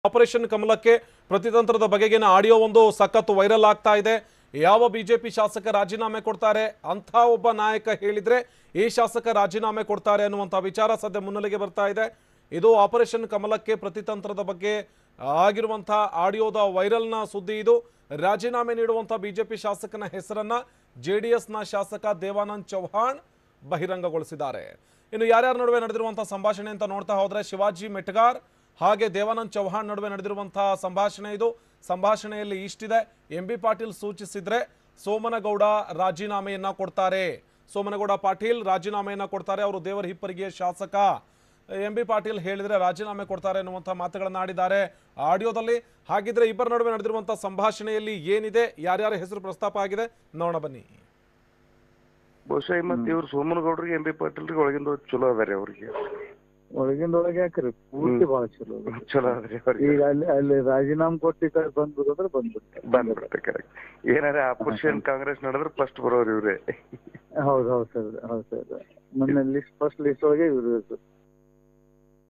Operation ಕಮಲಕ್ಕೆ ಪ್ರತಿತಂತ್ರದ ಬಗೆಗಿನ audio ಒಂದು ಸಖತ್ತು ವೈರಲ್ ಆಗ್ತಾ ಇದೆ ಯಾವ ಬಿಜೆಪಿ ಶಾಸಕ ರಾಜೀನಾಮೆ ಕೊಡ್ತಾರೆ ಅಂಥ ಒಬ್ಬ ನಾಯಕ ಹೇಳಿದ್ರೆ ಈ ಶಾಸಕ ರಾಜೀನಾಮೆ ಕೊಡ್ತಾರೆ ಅನ್ನುವಂಥ ವಿಚಾರ ಸದ್ಯ ಮುನ್ನೆಲೆಗೆ ಬರ್ತಾ ಇದೆ ಇದು ಆಪರೇಷನ್ ಕಮಲಕ್ಕೆ ಪ್ರತಿತಂತ್ರದ ಬಗ್ಗೆ ಆಗಿರುವಂಥ ಆಡಿಯೋದ ವೈರಲ್ನ ಸುದ್ದಿ ಇದು ರಾಜೀನಾಮೆ ನೀಡುವಂಥ ಬಿಜೆಪಿ ಶಾಸಕನ ಹೆಸರನ್ನ ಜೆ ಡಿ ಎಸ್ನ ಶಾಸಕ ದೇವಾನಂದ್ ಚೌಹಾಣ್ ಬಹಿರಂಗಗೊಳಿಸಿದ್ದಾರೆ ಇನ್ನು ಯಾರ್ಯಾರ ನಡುವೆ ನಡೆದಿರುವಂತಹ ಸಂಭಾಷಣೆ ಅಂತ ನೋಡ್ತಾ ಹೋದ್ರೆ ಶಿವಾಜಿ ಮೆಟ್ಗಾರ್ ಹಾಗೆ ದೇವಾನಂದ್ ಚೌಹಾಣ್ ನಡುವೆ ನಡೆದಿರುವಂತಹ ಸಂಭಾಷಣೆ ಇದು ಸಂಭಾಷಣೆಯಲ್ಲಿ ಇಷ್ಟಿದೆ ಎಂ ಬಿ ಪಾಟೀಲ್ ಸೂಚಿಸಿದ್ರೆ ಸೋಮನಗೌಡ ರಾಜೀನಾಮೆಯನ್ನ ಕೊಡ್ತಾರೆ ಸೋಮನಗೌಡ ಪಾಟೀಲ್ ರಾಜೀನಾಮೆಯನ್ನ ಕೊಡ್ತಾರೆ ಅವರು ದೇವರ ಹಿಪ್ಪರಿಗೆ ಶಾಸಕ ಎಂ ಬಿ ಪಾಟೀಲ್ ಹೇಳಿದ್ರೆ ರಾಜೀನಾಮೆ ಕೊಡ್ತಾರೆ ಅನ್ನುವಂಥ ಮಾತುಗಳನ್ನ ಆಡಿದ್ದಾರೆ ಆಡಿಯೋದಲ್ಲಿ ಹಾಗಿದ್ರೆ ಇಬ್ಬರ ನಡುವೆ ನಡೆದಿರುವಂತಹ ಸಂಭಾಷಣೆಯಲ್ಲಿ ಏನಿದೆ ಯಾರ್ಯಾರ ಹೆಸರು ಪ್ರಸ್ತಾಪ ಆಗಿದೆ ನೋಡೋಣ ಬನ್ನಿ ಬಹುಶಃ ಮತ್ ಇವ್ರು ಸೋಮನಗೌಡ್ರಿಗೆ ಎಂ ಬಿ ಪಾಟೀಲ್ರಿಗೆ ಒಳಗಿಂದ ಚಲೋ ಅದಾರಿ ಅವ್ರಿಗೆ ಒಳಗಿಂದ ಒಳಗೆ ಯಾಕ್ರಿ ಪೂರ್ತಿ ಬಹಳ ಚಲೋ ಅದ. ಚಲೋ ಅದ್ರಿ ಅವ್ರಿಗೆ ಈಗ ಅಲ್ಲಿ ಅಲ್ಲಿ ರಾಜೀನಾಮೆ ಕೊಟ್ಟು ಈ ಕಡೆ ಬಂದ್ಬಿಡುದ್ರೆ ಬಂದ್ಬಿಡ್ತಾರೆ ಬಂದ್ಬಿಡುತ್ತೆ ಕರೆಕ್ಟ್ ಏನಾರ ಆಪರೇಷನ್ ಕಾಂಗ್ರೆಸ್ ನಡೆದ್ರೆ ಫಸ್ಟ್ ಬರೋರು ಇವ್ರೆ ಹೌದು ಹೌದು ಸರ್ ಹೌದು ಸರ್ ಮೊನ್ನೆ ಲಿಸ್ಟ್ ಫಸ್ಟ್ ಲಿಸ್ಟ್ ಒಳಗೆ ಇವ್ರು ಇದ್ರು.